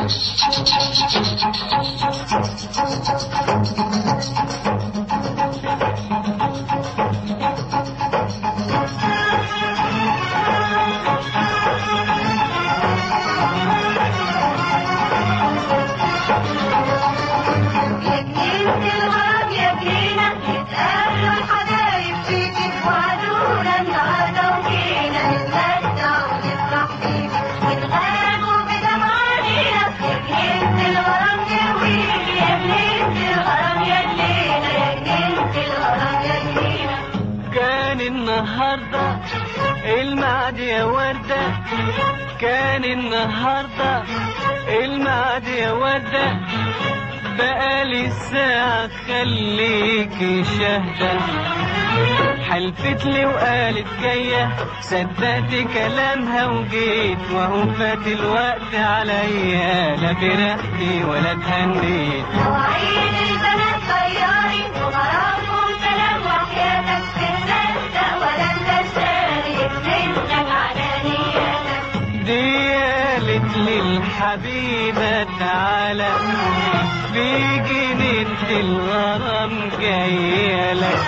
يا جنينة الغرام يا جنينة نتقابلوا الحبايب فيكي وعدونا النهاردة وجينا نتمتع ونفرح بيكي ونغابوا بدمع عينينا يا جنينة الغرام يرويكي يا جنينة الغرام يا جنينة يا جنينة الغرام يا جنينة كان النهاردة الميعاد يا وردة كان النهاردة الميعاد يا وردة بقالي الساعة خليكي شاهدة حلفت لي وقالت جاية صدقت كلامها وجيت وهو فات الوقت عليا لا فرحتي ولا اتهنيت مواعيد البنات غياري وغرامهم كلام وحياتك تتصدق ولا تشتري بنتك على نياتك دي قالت للحبيبة تعالى في جنينة الغرام جاية لك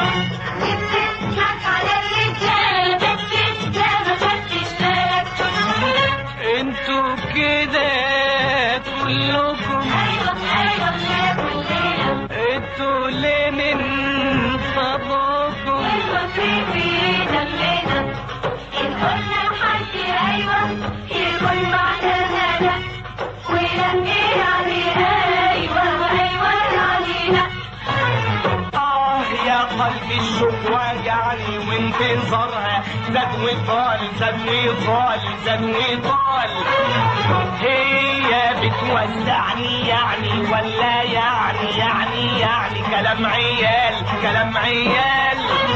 بتضحك على الرجالة بتضحك ما خدتش بالك انتوا كده كلكم ايوه ايوه يا كلنا انتوا ليه من طبعكم ايوه في فينا كلنا ان قلنا لحد ايوه يكون معناها لا ولا ايه يعني ايوه وايوه يعني لا آه يا قلبي الشوق واجعني وانتظارها زاد وطال زاد وطال زاد وطال هي بتوزعني يعني ولا يعني يعني يعني كلام عيال كلام عيال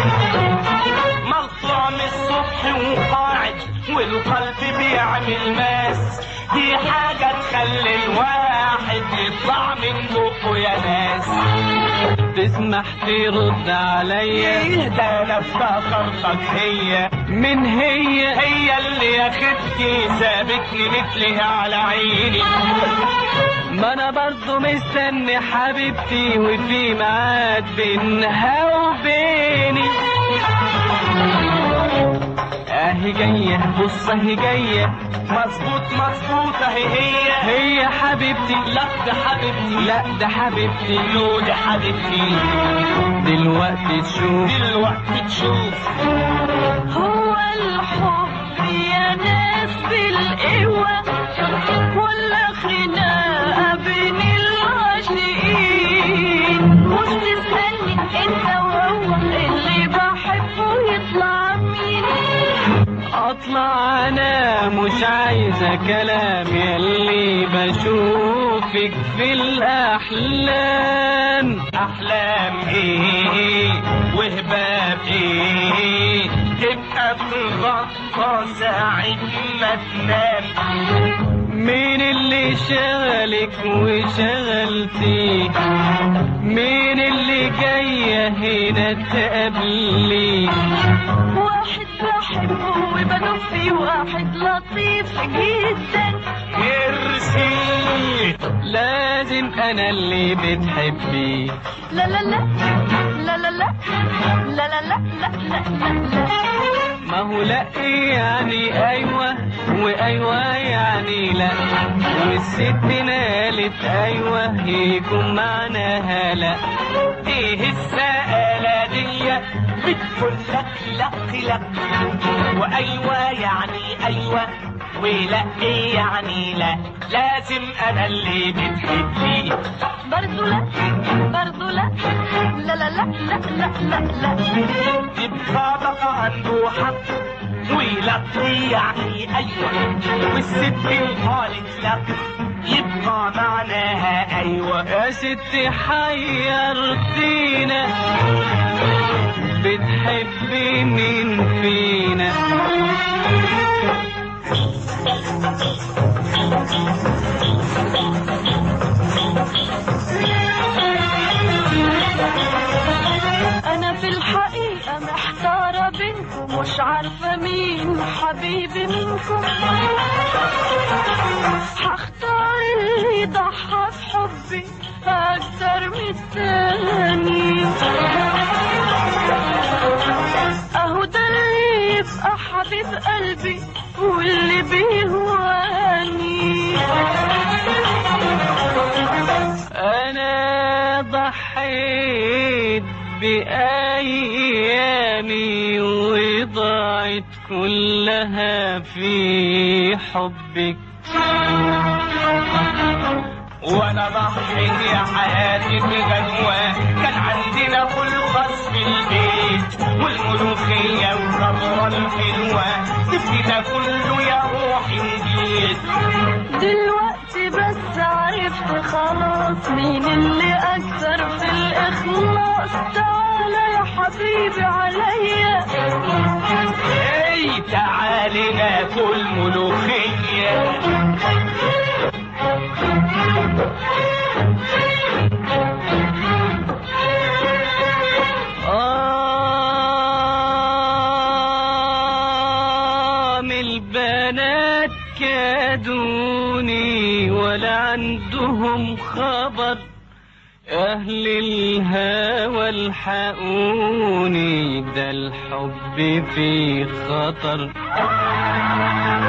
مطلع من الصبح وقاعد والقلب بيعمل ماس دي حاجة تخلي الواحد يطلع من بقه يا ناس تسمح ترد عليا ايه ده انا افتكرتك هي من هي هي اللي يا ختي سابتني مثلها على عيني ما انا برضو مستني حبيبتي وفي ميعاد بينها وبيني اهي جاية بص اهي جاية مظبوط مظبوط اهي هي هي حبيبتي لا ده حبيبتي لا ده حبيبتي لو ده حبيبتي دلوقتي تشوف دلوقتي تشوف هو الحب يا ناس بالقوة ولا خناقة بين العاشقين مش تستني انت وهو اللي بحبه يطلع مين اطلع انا مش عايزة كلام يلي بشوفك في الاحلام احلام ايه وهباب ايه تبقى تغطى ساعة ما تنام مين اللي شغلك وشغلتي مين اللي جاية هنا تقابلي واحد بحبه وبدوب فيه واحد لطيف جدا ميرسي لازم انا اللي بتحبي لا لا لا لا لا لا لا لا لا لا لا لا ما هو لا يعني ايوه وايوه يعني لا والست نالت ايوه يكون معناها لا ايه السآلة دي بتقول لك لك لك وايوه يعني ايوه ولا ايه يعني لا لازم انا اللي بتحبي برضو لا برضو لا لا لا لا لا لا لا لا يبقى بقى عنده حق ويلقي يعني ايوه والست قالت لك يبقى معناها ايوه يا ستي حيرتينا بتحبي مين فينا انا في الحقيقة محتارة بينكم مش عارفة مين حبيبي منكم هختار الثاني اهو ده اللي يبقى حبيب قلبي واللي بيهواني انا ضحيت بايامي وضاعت كلها في حبك وانا ضحيت يا حياتي بغنوة كان عندنا خلقص في البيت والملوخية والخضرة الحلوة سبت ده كله يا روحي وجيت دلوقتي بس عرفت خلاص مين اللي اكثر في الاخلاص تعالى يا حبيبي عليا اي تعالي ناكل ملوخية آه من البنات كادوني ولا عندهم خبر أهل الهوى الحقوني ده الحب في خطر